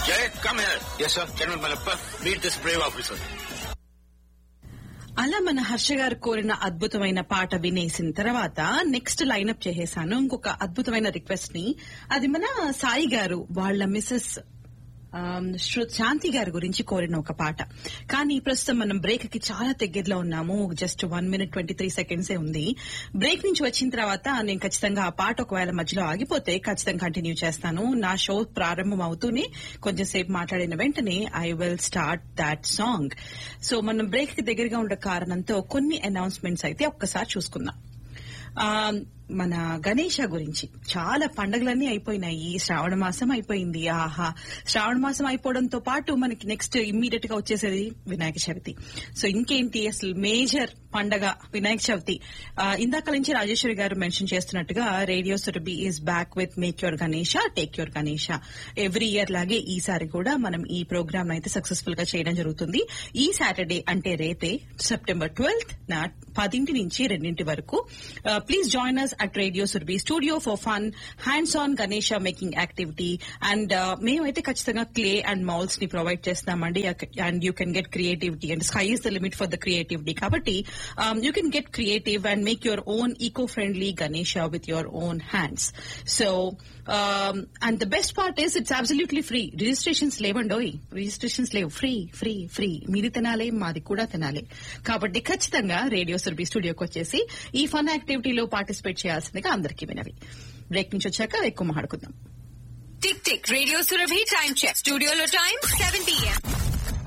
Jay, come here. Yes, sir. General Malappa, meet this brave officer. అలా మన హర్ష గారు కోరిన అద్భుతమైన పాట వినేసిన తర్వాత నెక్స్ట్ లైనప్ చేసేసాను ఇంకొక అద్భుతమైన రిక్వెస్ట్ ని అది మన సాయి గారు వాళ్ళ మిసెస్ శాంతి గారి గురించి కోరిన ఒక పాట కానీ ప్రస్తుతం మనం బ్రేక్ కి చాలా దగ్గరలో ఉన్నాము just one minute twenty three సెకండ్సే ఉంది బ్రేక్ నుంచి వచ్చిన తర్వాత నేను ఖచ్చితంగా ఆ పాట ఒకవేళ మధ్యలో ఆగిపోతే ఖచ్చితంగా కంటిన్యూ చేస్తాను నా షో ప్రారంభం అవుతూనే కొంచెం సేపు మాట్లాడిన వెంటనే I will start that song so మనం బ్రేక్ కి దగ్గరగా ఉండే కారణంతో కొన్ని అనౌన్స్మెంట్స్ అయితే ఒక్కసారి చూసుకుందాం ఆ, మన గణేష గురించి చాలా పండగలన్నీ అయిపోయినాయి శ్రావణ మాసం అయిపోయింది ఆహా శ్రావణ మాసం అయిపోవడంతో పాటు మనకి నెక్స్ట్ ఇమ్మీడియట్ గా వచ్చేసేది వినాయక చవితి సో ఇంకేంటి అసలు మేజర్ పండగ వినాయక చవితి ఆ, ఇందాక నుంచి రాజేశ్వరి గారు మెన్షన్ చేస్తున్నట్టుగా radio Surabhi is back with make your Ganesha take your Ganesha every year లాగే ఈసారి కూడా మనం ఈ ప్రోగ్రామ్ అయితే సక్సెస్ఫుల్ గా చేయడం జరుగుతుంది ఈ సాటర్డే అంటే రేపే సెప్టెంబర్ ట్వెల్త్ నా పదింటి నుంచి రెండింటి వరకు please join us at radio Surabhi studio for fun hands on Ganesha making activity and మేమైతే ఖచ్చితంగా క్లే అండ్ మౌల్స్ ని ప్రొవైడ్ చేస్తామండి and you can get creativity and sky is the limit for the creativity కాబట్టి you can get creative and make your own eco friendly Ganesha with your own hands so and the best part is it's absolutely free registrations లేవండోయ్ registrations లేవు free free free మీది తినాలి మాది కూడా తినాలి కాబట్టి ఖచ్చితంగా రేడియో సుర్బి స్టూడియోకి వచ్చేసి ఈ ఫన్ యాక్టివిటీలో పార్టిసిపేట్ చేయాల్సిందిగా అందరికీ వినవి బ్రేక్ నుంచి వచ్చాక ఎక్కువ మాట్లాడుకుందాం tick tick radio Surabhi time check స్టూడియోలో టైం సెవెన్ పిఎం